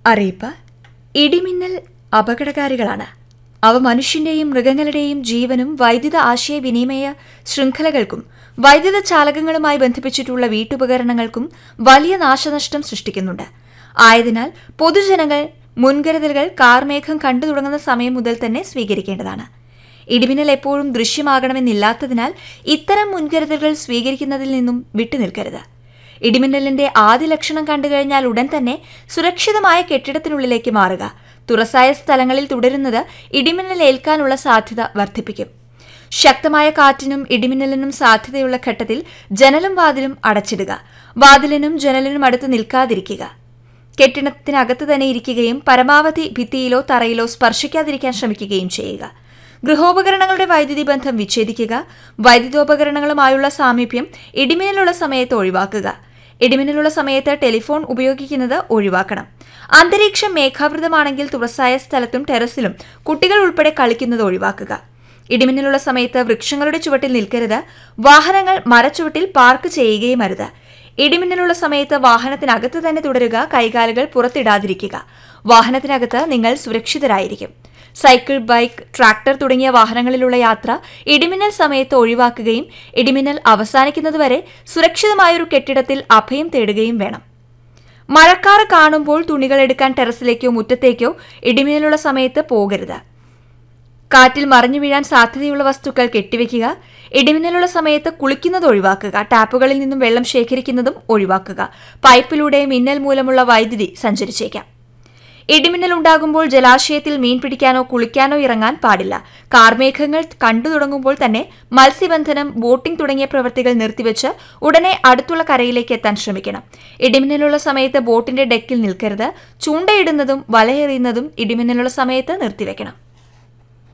അറിയിപ്പ് ഇടിമിന്നൽ അപകടകാരികളാണ് അവ മനുഷ്യന്റെയും മൃഗങ്ങളുടെയും ജീവനും വൈദ്യുത ആശയവിനിമയ ശൃംഖലകൾക്കും വൈദ്യുത ചാലകങ്ങളുമായി ബന്ധിപ്പിച്ചിട്ടുള്ള വീട്ടുപകരണങ്ങൾക്കും വലിയ നാശനഷ്ടം സൃഷ്ടിക്കുന്നുണ്ട് ആയതിനാൽ പൊതുജനങ്ങൾ മുൻകരുതലുകൾ കാർമേഘം കണ്ടു തുടങ്ങുന്ന സമയം മുതൽ തന്നെ സ്വീകരിക്കേണ്ടതാണ് ഇടിമിന്നൽ എപ്പോഴും ദൃശ്യമാകണമെന്നില്ലാത്തതിനാൽ ഇത്തരം മുൻകരുതലുകൾ സ്വീകരിക്കുന്നതിൽ നിന്നും വിട്ടുനിൽക്കരുത് ഇടിമിന്നലിന്റെ ആദ്യ ലക്ഷണം കണ്ടുകഴിഞ്ഞാൽ ഉടൻ തന്നെ സുരക്ഷിതമായ കെട്ടിടത്തിനുള്ളിലേക്ക് മാറുക തുറസായ സ്ഥലങ്ങളിൽ തുടരുന്നത് ഇടിമിന്നൽ ഏൽക്കാനുള്ള സാധ്യത വർദ്ധിപ്പിക്കും ശക്തമായ കാറ്റിനും ഇടിമിന്നലിനും സാധ്യതയുള്ള ഘട്ടത്തിൽ ജനലും വാതിലും അടച്ചിടുക വാതിലിനും ജനലിനും അടുത്ത് നിൽക്കാതിരിക്കുക കെട്ടിടത്തിനകത്ത് തന്നെ ഇരിക്കുകയും പരമാവധി ഭിത്തിയിലോ തറയിലോ സ്പർശിക്കാതിരിക്കാൻ ശ്രമിക്കുകയും ചെയ്യുക ഗൃഹോപകരണങ്ങളുടെ വൈദ്യുതി ബന്ധം വിച്ഛേദിക്കുക വൈദ്യുതോപകരണങ്ങളുമായുള്ള സാമീപ്യം ഇടിമിന്നലുള്ള സമയത്ത് ഒഴിവാക്കുക ഇടിമിന്നലുള്ള സമയത്ത് ടെലിഫോൺ ഉപയോഗിക്കുന്നത് ഒഴിവാക്കണം അന്തരീക്ഷം മേഘാവൃതമാണെങ്കിൽ തുറസായ സ്ഥലത്തും ടെറസിലും കുട്ടികൾ ഉൾപ്പെടെ കളിക്കുന്നത് ഒഴിവാക്കുക ഇടിമിന്നലുള്ള സമയത്ത് വൃക്ഷങ്ങളുടെ ചുവട്ടിൽ നിൽക്കരുത് വാഹനങ്ങൾ മരച്ചുവട്ടിൽ പാർക്ക് ചെയ്യുകയും അരുത് ഇടിമിന്നലുള്ള സമയത്ത് വാഹനത്തിനകത്ത് തന്നെ തുടരുക കൈകാലുകൾ പുറത്തിടാതിരിക്കുക വാഹനത്തിനകത്ത് നിങ്ങൾ സുരക്ഷിതരായിരിക്കും സൈക്കിൾ ബൈക്ക് ട്രാക്ടർ തുടങ്ങിയ വാഹനങ്ങളിലുള്ള യാത്ര ഇടിമിന്നൽ സമയത്ത് ഒഴിവാക്കുകയും ഇടിമിന്നൽ അവസാനിക്കുന്നതുവരെ സുരക്ഷിതമായൊരു കെട്ടിടത്തിൽ അഭയം തേടുകയും വേണം മഴക്കാറ് കാണുമ്പോൾ തുണികൾ എടുക്കാൻ ടെറസിലേക്കോ മുറ്റത്തേക്കോ ഇടിമിന്നലുള്ള സമയത്ത് പോകരുത് കാറ്റിൽ മറിഞ്ഞു വീഴാൻ സാധ്യതയുള്ള വസ്തുക്കൾ കെട്ടിവെക്കുക ഇടിമിന്നലുള്ള സമയത്ത് കുളിക്കുന്നത് ഒഴിവാക്കുക ടാപ്പുകളിൽ നിന്നും വെള്ളം ശേഖരിക്കുന്നതും ഒഴിവാക്കുക പൈപ്പിലൂടെ മിന്നൽ മൂലമുള്ള വൈദ്യുതി സഞ്ചരിച്ചേക്കാം ഇടിമിന്നൽ ഉണ്ടാകുമ്പോൾ ജലാശയത്തിൽ മീൻ പിടിക്കാനോ കുളിക്കാനോ ഇറങ്ങാൻ പാടില്ല കാർമേഘങ്ങൾ കണ്ടു തുടങ്ങുമ്പോൾ തന്നെ മത്സ്യബന്ധനം ബോട്ടിംഗ് തുടങ്ങിയ പ്രവൃത്തികൾ നിർത്തിവെച്ച് ഉടനെ അടുത്തുള്ള കരയിലേക്ക് എത്താൻ ശ്രമിക്കണം ഇടിമിന്നലുള്ള സമയത്ത് ബോട്ടിന്റെ ഡെക്കിൽ നിൽക്കരുത് ചൂണ്ടയിടുന്നതും വലയെറിയുന്നതും ഇടിമിന്നലുള്ള സമയത്ത് നിർത്തിവെക്കണം